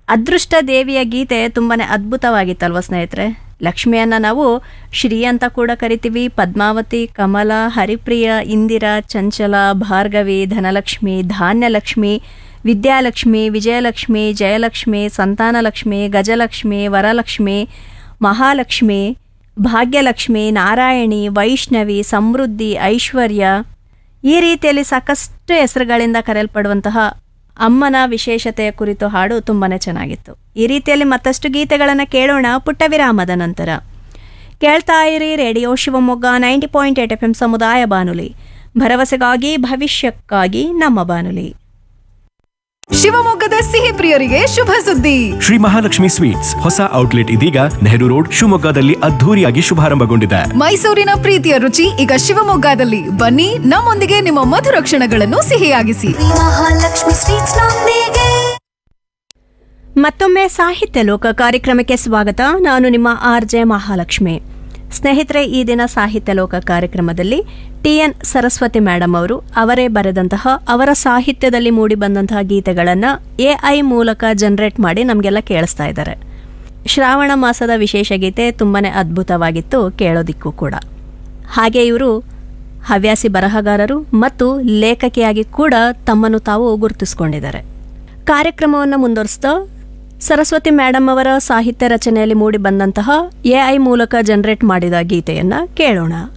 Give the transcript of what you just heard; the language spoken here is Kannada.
ಅದೃಷ್ಟ ದೇವಿಯ ಗೀತೆ ತುಂಬಾನೇ ಅದ್ಭುತವಾಗಿತ್ತಲ್ವ ಸ್ನೇಹಿತರೆ ಲಕ್ಷ್ಮಿಯನ್ನ ನಾವು ಶ್ರೀ ಅಂತ ಕೂಡ ಕರಿತೀವಿ ಪದ್ಮಾವತಿ ಕಮಲ ಹರಿಪ್ರಿಯ ಇಂದಿರಾ ಚಂಚಲ ಭಾರ್ಗವಿ ಧನಲಕ್ಷ್ಮಿ ಧಾನ್ಯಲಕ್ಷ್ಮಿ ವಿದ್ಯಾಲಕ್ಷ್ಮಿ ವಿಜಯಲಕ್ಷ್ಮಿ ಜಯಲಕ್ಷ್ಮಿ ಸಂತಾನಲಕ್ಷ್ಮಿ ಗಜಲಕ್ಷ್ಮಿ ವರಲಕ್ಷ್ಮಿ ಮಹಾಲಕ್ಷ್ಮಿ ಭಾಗ್ಯಲಕ್ಷ್ಮಿ ನಾರಾಯಣಿ ವೈಷ್ಣವಿ ಸಮೃದ್ಧಿ ಐಶ್ವರ್ಯ ಈ ರೀತಿಯಲ್ಲಿ ಸಾಕಷ್ಟು ಹೆಸರುಗಳಿಂದ ಕರೆಯಲ್ಪಡುವಂತಹ ಅಮ್ಮನ ವಿಶೇಷತೆಯ ಕುರಿತು ಹಾಡು ತುಂಬಾನೇ ಚೆನ್ನಾಗಿತ್ತು ಈ ರೀತಿಯಲ್ಲಿ ಮತ್ತಷ್ಟು ಗೀತೆಗಳನ್ನು ಕೇಳೋಣ ಪುಟ್ಟ ವಿರಾಮದ ನಂತರ ಕೇಳ್ತಾ ಇರಿ radio Shivamogga ninety point eight F M ಸಮುದಾಯ ಬಾನುಲಿ ಭರವಸೆಗಾಗಿ ಭವಿಷ್ಯಕ್ಕಾಗಿ ನಮ್ಮ ಬಾನುಲಿ ಶಿವಮೊಗ್ಗದ ಸಿಹಿ ಪ್ರಿಯರಿಗೆ ಶುಭ ಸುದ್ದಿ ಶ್ರೀ ಮಹಾಲಕ್ಷ್ಮಿ ಸ್ವೀಟ್ಸ್ ಹೊಸ ಔಟ್ಲೆಟ್ ಇದೀಗ ನೆಹರು ರೋಡ್ ಶಿವಮೊಗ್ಗದಲ್ಲಿ ಅದ್ಧೂರಿಯಾಗಿ ಶುಭಾರಂಭಗೊಂಡಿದೆ ಮೈಸೂರಿನ ಪ್ರೀತಿಯ ರುಚಿ ಈಗ ಶಿವಮೊಗ್ಗದಲ್ಲಿ ಬನ್ನಿ ನಮ್ಮೊಂದಿಗೆ ನಿಮ್ಮ ಮಧುರ ಕ್ಷಣಗಳನ್ನು ಸಿಹಿಯಾಗಿಸಿ ಮಹಾಲಕ್ಷ್ಮಿ ಸ್ವೀಟ್ಸ್ ನೊಂದಿಗೆ ಮತ್ತೊಮ್ಮೆ ಸಾಹಿತ್ಯ ಲೋಕ ಕಾರ್ಯಕ್ರಮಕ್ಕೆ ಸ್ವಾಗತ ನಾನು ನಿಮ್ಮ ಆರ್ ಜೆ ಮಹಾಲಕ್ಷ್ಮಿ ಸ್ನೇಹಿತರೆ ಈ ದಿನ ಸಾಹಿತ್ಯ ಲೋಕ ಕಾರ್ಯಕ್ರಮದಲ್ಲಿ ಟಿ ಎನ್ ಸರಸ್ವತಿ ಮೇಡಮ್ ಅವರು ಅವರೇ ಬರೆದಂತಹ ಅವರ ಸಾಹಿತ್ಯದಲ್ಲಿ ಮೂಡಿ ಬಂದಂತಹ ಗೀತೆಗಳನ್ನು ಎ ಐ ಮೂಲಕ ಜನರೇಟ್ ಮಾಡಿ ನಮಗೆಲ್ಲ ಕೇಳಿಸ್ತಾ ಇದ್ದಾರೆ ಶ್ರಾವಣ ಮಾಸದ ವಿಶೇಷ ಗೀತೆ ತುಂಬಾನೇ ಅದ್ಭುತವಾಗಿತ್ತು ಕೇಳೋದಿಕ್ಕೂ ಕೂಡ ಹಾಗೆ ಇವರು ಹವ್ಯಾಸಿ ಬರಹಗಾರರು ಮತ್ತು ಲೇಖಕಿಯಾಗಿ ಕೂಡ ತಮ್ಮನ್ನು ತಾವು ಗುರುತಿಸಿಕೊಂಡಿದ್ದಾರೆ ಕಾರ್ಯಕ್ರಮವನ್ನು ಮುಂದುವರಿಸ್ತಾ ಸರಸ್ವತಿ ಮೇಡಮ್ ಅವರ ಸಾಹಿತ್ಯ ರಚನೆಯಲ್ಲಿ ಮೂಡಿ ಬಂದಂತಹ ಎ ಐ ಮೂಲಕ ಜನರೇಟ್ ಮಾಡಿದ ಗೀತೆಯನ್ನ ಕೇಳೋಣ